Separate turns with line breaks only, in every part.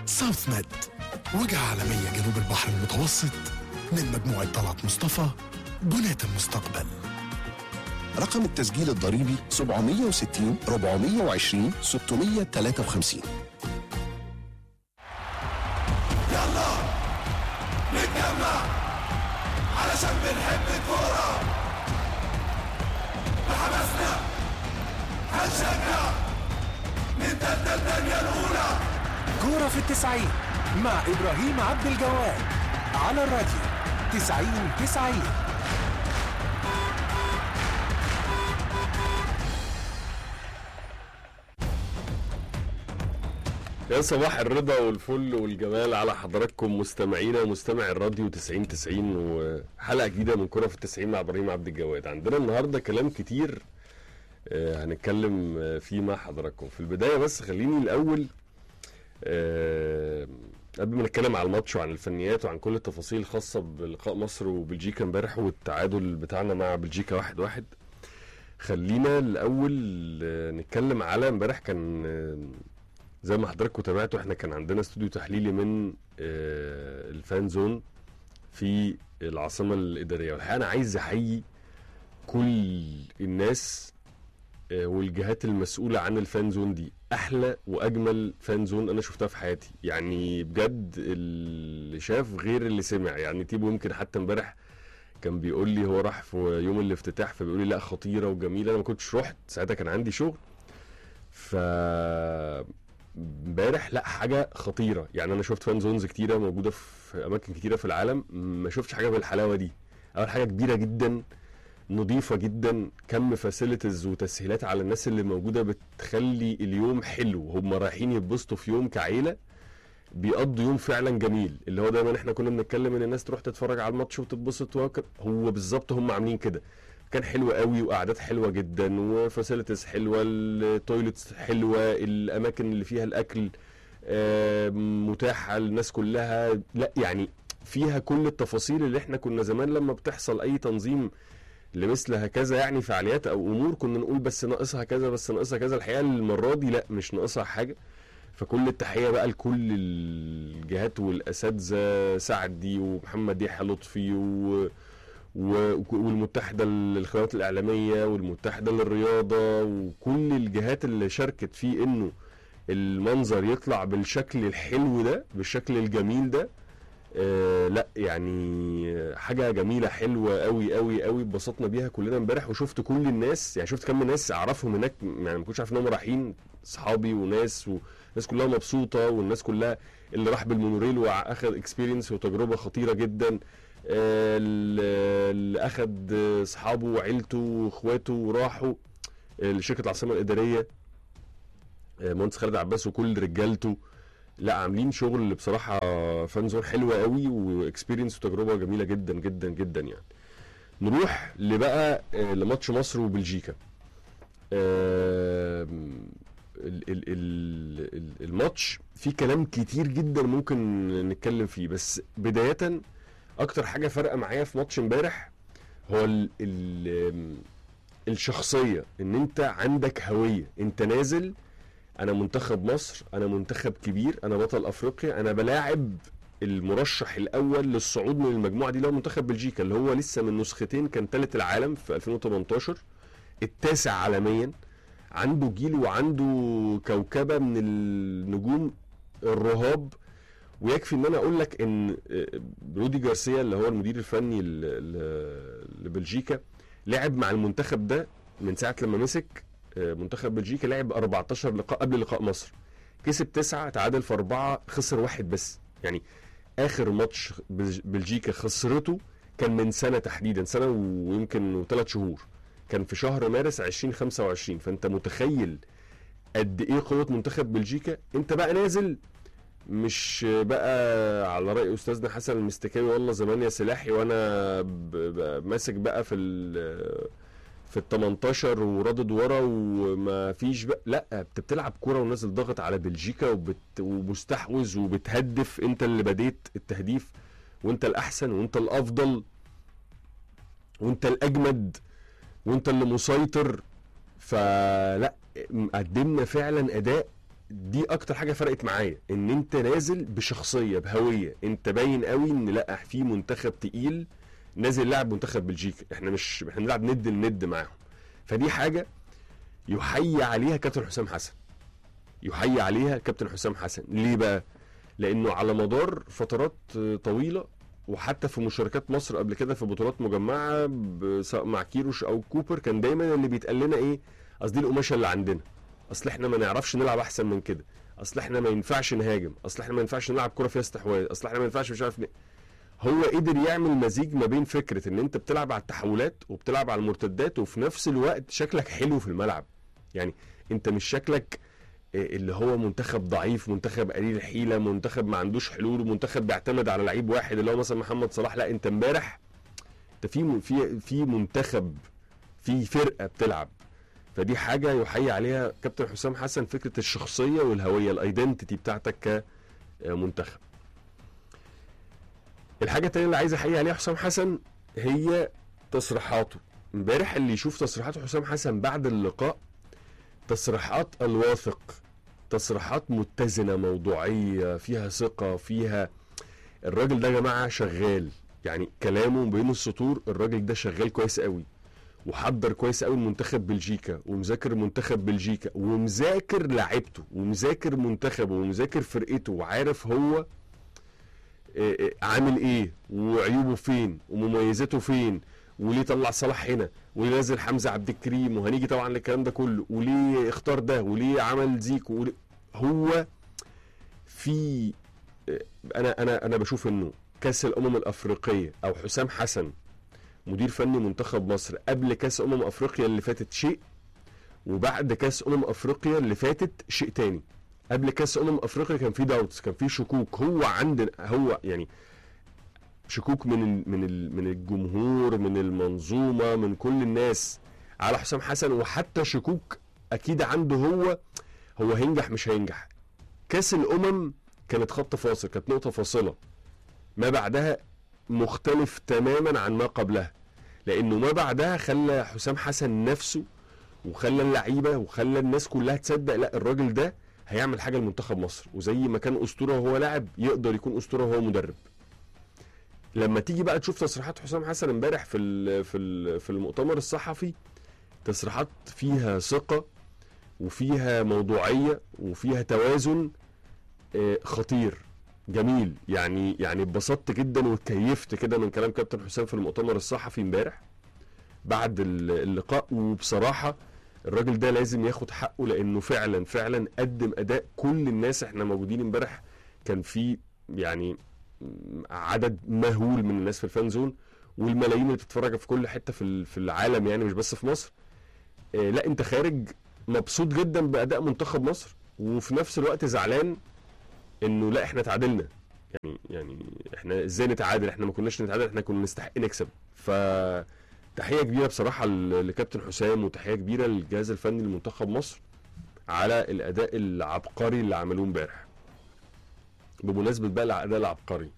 ساوث ميد وجهة عالمية جنوب البحر المتوسط من مجموعة طلعت مصطفى بناة المستقبل
رقم التسجيل الضريبي 760 420 653
يلا نتجمع علشان بنحب الكورة بحماسنا هنشجع نبدأ الدنيا الأولى
كورة في التسعين مع إبراهيم عبد الجواد على الراديو تسعين تسعين
يا صباح الرضا والفل والجمال على حضراتكم مستمعينا ومستمع الراديو 90 90 وحلقه جديده من كره في التسعين مع ابراهيم عبد الجواد عندنا النهارده كلام كتير آه، هنتكلم آه، فيه مع حضراتكم في البدايه بس خليني الاول آه، قبل ما نتكلم على الماتش وعن الفنيات وعن كل التفاصيل الخاصه بلقاء مصر وبلجيكا امبارح والتعادل بتاعنا مع بلجيكا واحد واحد خلينا الاول آه، نتكلم على امبارح كان آه، زي ما حضراتكم تابعتوا احنا كان عندنا استوديو تحليلي من آه، الفان زون في العاصمه الاداريه والحقيقه انا عايز احيي كل الناس آه، والجهات المسؤوله عن الفان زون دي احلى واجمل فان زون انا شفتها في حياتي يعني بجد اللي شاف غير اللي سمع يعني تيبو يمكن حتى امبارح كان بيقول لي هو راح في يوم الافتتاح فبيقول لي لا خطيره وجميله انا ما كنتش رحت ساعتها كان عندي شغل ف امبارح لا حاجه خطيره يعني انا شفت فان زونز كتيره موجوده في اماكن كتيره في العالم ما شفتش حاجه بالحلاوه دي اول حاجه كبيره جدا نظيفه جدا كم فاسيلتيز وتسهيلات على الناس اللي موجوده بتخلي اليوم حلو هم رايحين يتبسطوا في يوم كعيله بيقضوا يوم فعلا جميل اللي هو دايما احنا كنا بنتكلم ان الناس تروح تتفرج على الماتش وتتبسط وهك- هو بالظبط هم عاملين كده كان حلو قوي وقعدات حلوه جدا وفاسيلتيز حلوه التويلتس حلوه الاماكن اللي فيها الاكل آه، متاحه للناس كلها لا يعني فيها كل التفاصيل اللي احنا كنا زمان لما بتحصل اي تنظيم لمثل هكذا يعني فعاليات او امور كنا نقول بس ناقصها كذا بس ناقصها كذا الحقيقه المره دي لا مش ناقصها حاجه فكل التحيه بقى لكل الجهات والاساتذه سعدي ومحمد يحيى لطفي و و- والمتحده للخدمات الاعلاميه والمتحده للرياضه وكل الجهات اللي شاركت في انه المنظر يطلع بالشكل الحلو ده بالشكل الجميل ده آه لا يعني حاجه جميله حلوه قوي قوي قوي اتبسطنا بيها كلنا امبارح وشفت كل الناس يعني شفت كم ناس اعرفهم هناك يعني ما كنتش عارف انهم رايحين اصحابي وناس والناس كلها مبسوطه والناس كلها اللي راح بالمونوريل واخد اكسبيرينس وتجربه خطيره جدا آه، اللي اخد اصحابه وعيلته واخواته وراحوا آه، لشركه العاصمه الاداريه آه، مهندس خالد عباس وكل رجالته لا عاملين شغل بصراحه فانزون حلوه قوي واكسبيرينس وتجربه جميله جدا جدا جدا يعني نروح لبقى آه، لماتش مصر وبلجيكا آم، ال- ال- ال- ال- الماتش فيه كلام كتير جدا ممكن نتكلم فيه بس بدايه اكتر حاجه فارقه معايا في ماتش امبارح هو ال ال الشخصيه ان انت عندك هويه انت نازل انا منتخب مصر انا منتخب كبير انا بطل افريقيا انا بلاعب المرشح الاول للصعود من المجموعه دي اللي هو منتخب بلجيكا اللي هو لسه من نسختين كان ثالث العالم في 2018 التاسع عالميا عنده جيل وعنده كوكبه من النجوم الرهاب ويكفي ان انا اقول لك ان آه، رودي جارسيا اللي هو المدير الفني ل- ل- لبلجيكا لعب مع المنتخب ده من ساعه لما مسك آه، منتخب بلجيكا لعب 14 لقاء قبل لقاء مصر كسب تسعة تعادل في أربعة خسر واحد بس يعني آخر ماتش بلج- بلجيكا خسرته كان من سنة تحديدا سنة ويمكن وثلاث شهور كان في شهر مارس 2025 فأنت متخيل قد إيه قوة منتخب بلجيكا أنت بقى نازل مش بقى على رأي أستاذنا حسن المستكاوي والله زمان يا سلاحي وأنا ب- ب- ماسك بقى في ال في ال 18 ورادد ورا وما فيش بقى لا انت بتلعب كوره ونازل ضاغط على بلجيكا وبت... ومستحوذ وبتهدف انت اللي بديت التهديف وانت الاحسن وانت الافضل وانت الاجمد وانت اللي مسيطر فلا قدمنا فعلا اداء دي اكتر حاجه فرقت معايا ان انت نازل بشخصيه بهويه انت باين قوي ان لا في منتخب تقيل نازل لاعب منتخب بلجيكا احنا مش احنا بنلعب ند لند معاهم فدي حاجه يحيي عليها كابتن حسام حسن يحيي عليها كابتن حسام حسن ليه بقى لانه على مدار فترات طويله وحتى في مشاركات مصر قبل كده في بطولات مجمعه ب- سواء مع كيروش او كوبر كان دايما اللي بيتقال لنا ايه اصل دي القماشه اللي عندنا اصل احنا ما نعرفش نلعب احسن من كده اصل احنا ما ينفعش نهاجم اصل احنا ما ينفعش نلعب كره فيها استحواذ اصل احنا ما ينفعش مش عارف ليه هو قدر يعمل مزيج ما بين فكره ان انت بتلعب على التحولات وبتلعب على المرتدات وفي نفس الوقت شكلك حلو في الملعب يعني انت مش شكلك آه، اللي هو منتخب ضعيف منتخب قليل الحيله منتخب ما عندوش حلول منتخب بيعتمد على لعيب واحد اللي هو مثلا محمد صلاح لا انت امبارح انت في في في منتخب في فرقه بتلعب فدي حاجه يحيي عليها كابتن حسام حسن فكره الشخصيه والهويه الايدنتيتي بتاعتك كمنتخب الحاجه التانيه اللي عايز احيي عليها حسام حسن هي تصريحاته امبارح اللي يشوف تصريحات حسام حسن بعد اللقاء تصريحات الواثق تصريحات متزنه موضوعيه فيها ثقه فيها الراجل ده يا جماعه شغال يعني كلامه بين السطور الراجل ده شغال كويس قوي وحضر كويس قوي منتخب بلجيكا ومذاكر منتخب بلجيكا ومذاكر لعيبته ومذاكر منتخبه ومذاكر فرقته وعارف هو آه، آه، عامل ايه وعيوبه فين ومميزاته فين وليه طلع صلاح هنا وليه نزل حمزه عبد الكريم وهنيجي طبعا للكلام ده كله وليه اختار ده وليه عمل زيكو وليه هو في آه، انا انا انا بشوف انه كاس الامم الافريقيه او حسام حسن مدير فني منتخب مصر قبل كاس امم افريقيا اللي فاتت شيء وبعد كاس امم افريقيا اللي فاتت شيء تاني قبل كاس امم افريقيا كان في داوتس كان في شكوك هو عندنا هو يعني شكوك من ال من ال من الجمهور من المنظومه من كل الناس على حسام حسن وحتى شكوك اكيد عنده هو هو هينجح مش هينجح كاس الامم كانت خط فاصل كانت نقطه فاصله ما بعدها مختلف تماما عن ما قبلها لانه ما بعدها خلى حسام حسن نفسه وخلى اللعيبه وخلى الناس كلها تصدق لا الراجل ده هيعمل حاجه لمنتخب مصر وزي ما كان اسطوره وهو لاعب يقدر يكون اسطوره وهو مدرب لما تيجي بقى تشوف تصريحات حسام حسن امبارح في ال في ال في المؤتمر الصحفي تصريحات فيها ثقه وفيها موضوعيه وفيها توازن آه، خطير جميل يعني يعني اتبسطت جدا واتكيفت كده من كلام كابتن حسام في المؤتمر الصحفي امبارح بعد ال- اللقاء وبصراحه الراجل ده لازم ياخد حقه لانه فعلا فعلا قدم اداء كل الناس احنا موجودين امبارح كان في يعني عدد مهول من الناس في الفان زون والملايين اللي بتتفرج في كل حته في ال- في العالم يعني مش بس في مصر آه، لا انت خارج مبسوط جدا باداء منتخب مصر وفي نفس الوقت زعلان انه لا احنا تعادلنا يعني يعني احنا ازاي نتعادل احنا ما كناش نتعادل احنا كنا نستحق نكسب ف تحيه كبيره بصراحه ل- لكابتن حسام وتحيه كبيره للجهاز الفني لمنتخب مصر على الاداء العبقري اللي عملوه امبارح بمناسبه بقى الاداء العبقري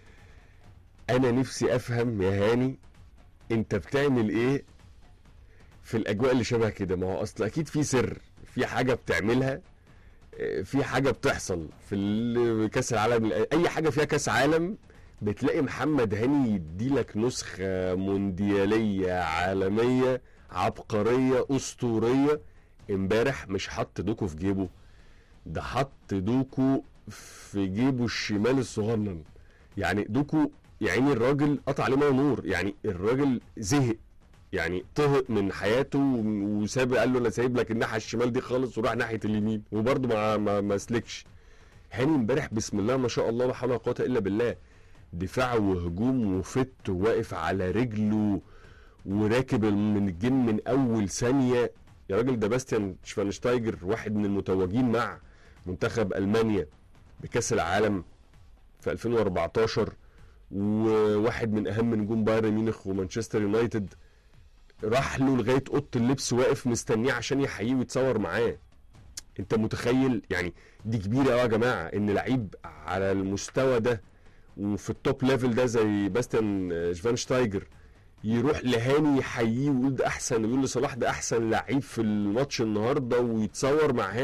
انا نفسي افهم يا هاني انت بتعمل ايه في الاجواء اللي شبه كده ما هو اصل اكيد في سر في حاجه بتعملها آه، في حاجه بتحصل في ال- كاس العالم اي حاجه فيها كاس عالم بتلاقي محمد هاني يديلك نسخه موندياليه عالميه عبقريه اسطوريه امبارح مش حط دوكو في جيبه ده حط دوكو في جيبه الشمال الصغنن يعني دوكو يعني الراجل قطع عليه ميه ونور يعني الراجل زهق يعني طهق من حياته وساب قال له انا سايب لك الناحيه الشمال دي خالص وراح ناحيه اليمين وبرضه ما ما, ما سلكش هاني امبارح بسم الله ما شاء الله لا حول ولا قوه الا بالله دفاع وهجوم وفت وواقف على رجله وراكب من الجيم من اول ثانيه يا راجل ده باستيان شفانشتايجر واحد من المتوجين مع منتخب المانيا بكاس العالم في 2014 وواحد من اهم نجوم بايرن ميونخ ومانشستر يونايتد راح له لغايه اوضه اللبس واقف مستنيه عشان يحييه ويتصور معاه انت متخيل يعني دي كبيره قوي يا جماعه ان لعيب على المستوى ده وفي التوب ليفل ده زي باستيان شفانشتايجر يروح لهاني يحييه ويقول ده احسن يقول لصلاح ده احسن لعيب في الماتش النهارده ويتصور مع هاني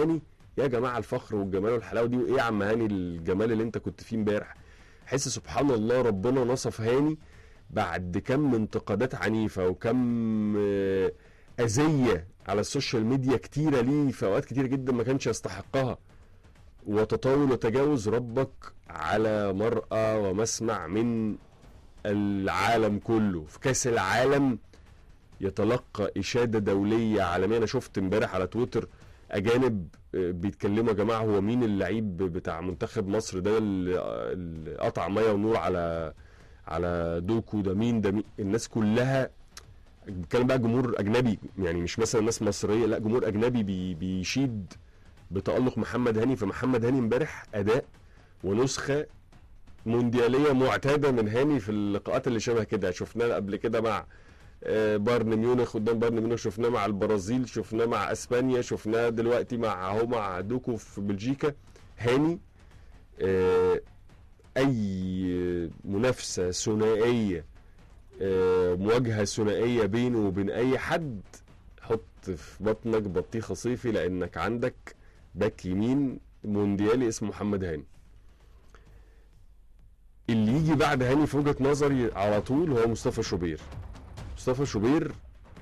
يا جماعه الفخر والجمال والحلاوه دي وايه يا عم هاني الجمال اللي انت كنت فيه امبارح حس سبحان الله ربنا نصف هاني بعد كم انتقادات عنيفه وكم آه، اذيه على السوشيال ميديا كتيره ليه في اوقات كتيره جدا ما كانش يستحقها وتطاول وتجاوز ربك على مرأى ومسمع من العالم كله في كاس العالم يتلقى إشادة دولية عالمية أنا شفت امبارح على تويتر أجانب آه، بيتكلموا يا جماعة هو مين اللعيب بتاع منتخب مصر ده اللي اللي قطع مية ونور على على دوكو ده مين ده مين الناس كلها بتكلم بقى جمهور أجنبي يعني مش مثلا ناس مصرية لا جمهور أجنبي بي بيشيد بتألق محمد هاني فمحمد هاني امبارح أداء ونسخة مونديالية معتادة من هاني في اللقاءات اللي شبه كده شفناه قبل كده مع آه، بايرن ميونخ قدام بايرن ميونخ شفناه مع البرازيل شفناه مع اسبانيا شفناه دلوقتي مع اهو مع دوكو في بلجيكا هاني آه، اي منافسه ثنائيه آه، مواجهه ثنائيه بينه وبين اي حد حط في بطنك بطيخه صيفي لانك عندك باك يمين مونديالي اسمه محمد هاني اللي يجي بعد هاني في وجهه نظري على طول هو مصطفى شوبير مصطفى شوبير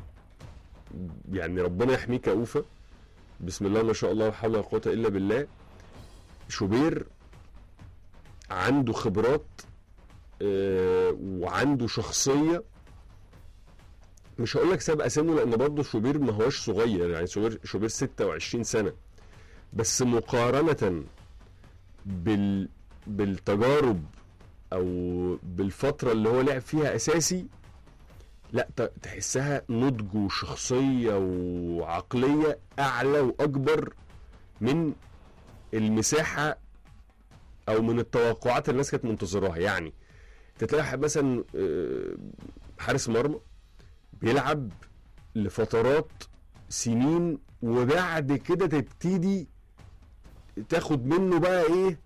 يعني ربنا يحميك يا اوفا بسم الله ما شاء الله لا حول ولا قوه الا بالله شوبير عنده خبرات آه، وعنده شخصيه مش هقول لك سابقه سنه لان برضه شوبير ما هوش صغير يعني شوبير شوبير 26 سنه بس مقارنه بال بالتجارب او بالفتره اللي هو لعب فيها اساسي لا ت- تحسها نضج وشخصيه وعقليه اعلى واكبر من المساحه او من التوقعات اللي الناس كانت منتظراها يعني تتلاقي مثلا آه، حارس مرمى بيلعب لفترات سنين وبعد كده تبتدي تاخد منه بقى ايه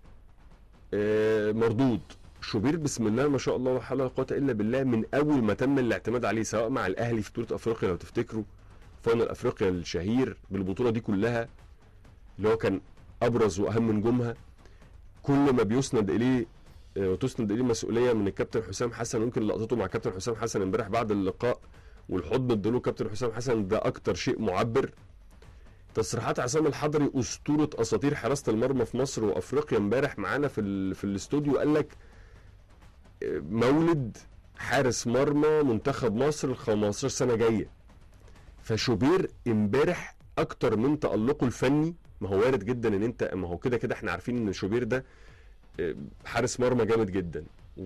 آه، مردود شوبير بسم الله ما شاء الله لا حول ولا قوه الا بالله من اول ما تم الاعتماد عليه سواء مع الاهلي في بطوله افريقيا لو تفتكروا فاينل افريقيا الشهير بالبطوله دي كلها اللي هو كان ابرز واهم نجومها كل ما بيسند اليه آه، وتسند اليه مسؤوليه من الكابتن حسام حسن يمكن لقطته مع كابتن حسام حسن امبارح بعد اللقاء والحضن اداله كابتن حسام حسن ده اكتر شيء معبر تصريحات عصام الحضري اسطوره اساطير حراسه المرمى في مصر وافريقيا امبارح معانا في ال... في الاستوديو قال لك آه، مولد حارس مرمى منتخب مصر ال 15 سنه جايه فشوبير امبارح اكتر من تالقه الفني ما هو وارد جدا ان انت ما هو كده كده احنا عارفين ان شوبير ده آه، حارس مرمى جامد جدا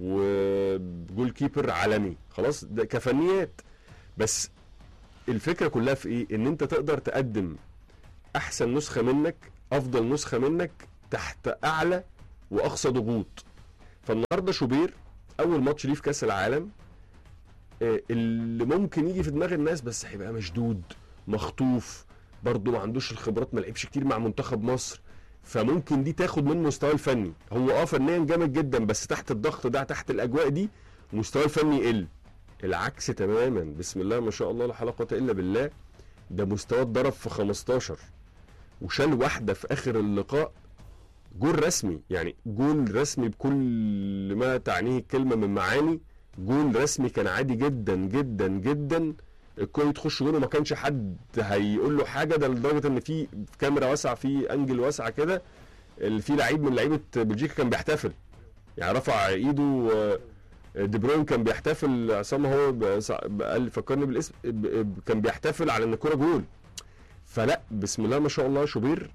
وجول كيبر عالمي خلاص ده كفنيات بس الفكره كلها في ايه ان انت تقدر تقدم احسن نسخه منك افضل نسخه منك تحت اعلى واقصى ضغوط فالنهارده شوبير اول ماتش ليه في كاس العالم آه، اللي ممكن يجي في دماغ الناس بس هيبقى مشدود مخطوف برضه ما عندوش الخبرات ما لعبش كتير مع منتخب مصر فممكن دي تاخد من مستواه الفني هو اه فنيا جامد جدا بس تحت الضغط ده تحت الاجواء دي مستواه الفني يقل العكس تماما بسم الله ما شاء الله لا حول ولا قوه الا بالله ده مستواه اتضرب في 15 وشال واحده في اخر اللقاء جول رسمي يعني جول رسمي بكل ما تعنيه الكلمه من معاني جول رسمي كان عادي جدا جدا جدا الكوره تخش جول وما كانش حد هيقول له حاجه ده لدرجه ان في كاميرا واسعه في انجل واسعه كده اللي في لعيب من لعيبه بلجيكا كان بيحتفل يعني رفع ايده آه، دي بروين كان بيحتفل عصام هو ب- ب- قال فكرني بالاسم ب- ب- كان بيحتفل على ان الكوره جول فلا بسم الله ما شاء الله شوبير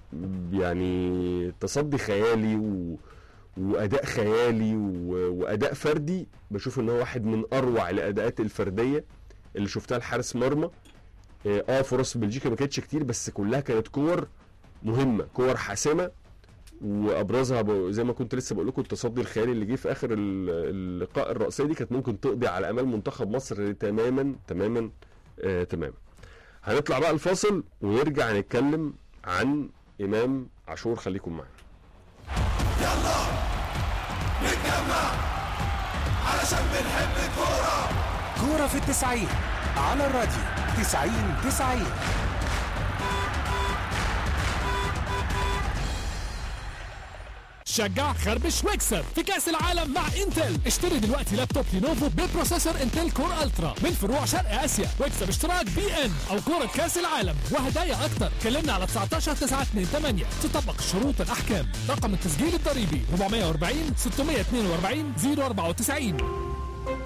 يعني تصدي خيالي و... واداء خيالي و... واداء فردي بشوف ان هو واحد من اروع الاداءات الفرديه اللي شفتها لحارس مرمى اه آه، فرص بلجيكا ما كانتش كتير بس كلها كانت كور مهمه كور حاسمه وابرزها ب- زي ما كنت لسه بقول لكم التصدي الخيالي اللي جه في اخر ال- اللقاء الرئيسيه دي كانت ممكن تقضي على امال منتخب مصر تماما تماما آه تماما هنطلع بقى الفاصل ونرجع نتكلم عن امام عاشور خليكم معانا
يلا نتجمع علشان بنحب الكورة
كورة في التسعين على الراديو تسعين تسعين
شجع خربش واكسب في كاس العالم مع انتل اشتري دلوقتي لابتوب لينوفو ببروسيسور انتل كور الترا من فروع شرق اسيا واكسب اشتراك بي ان او كوره كاس العالم وهدايا اكتر كلمنا على 19 928 تطبق الشروط الاحكام رقم التسجيل الضريبي 440 642 094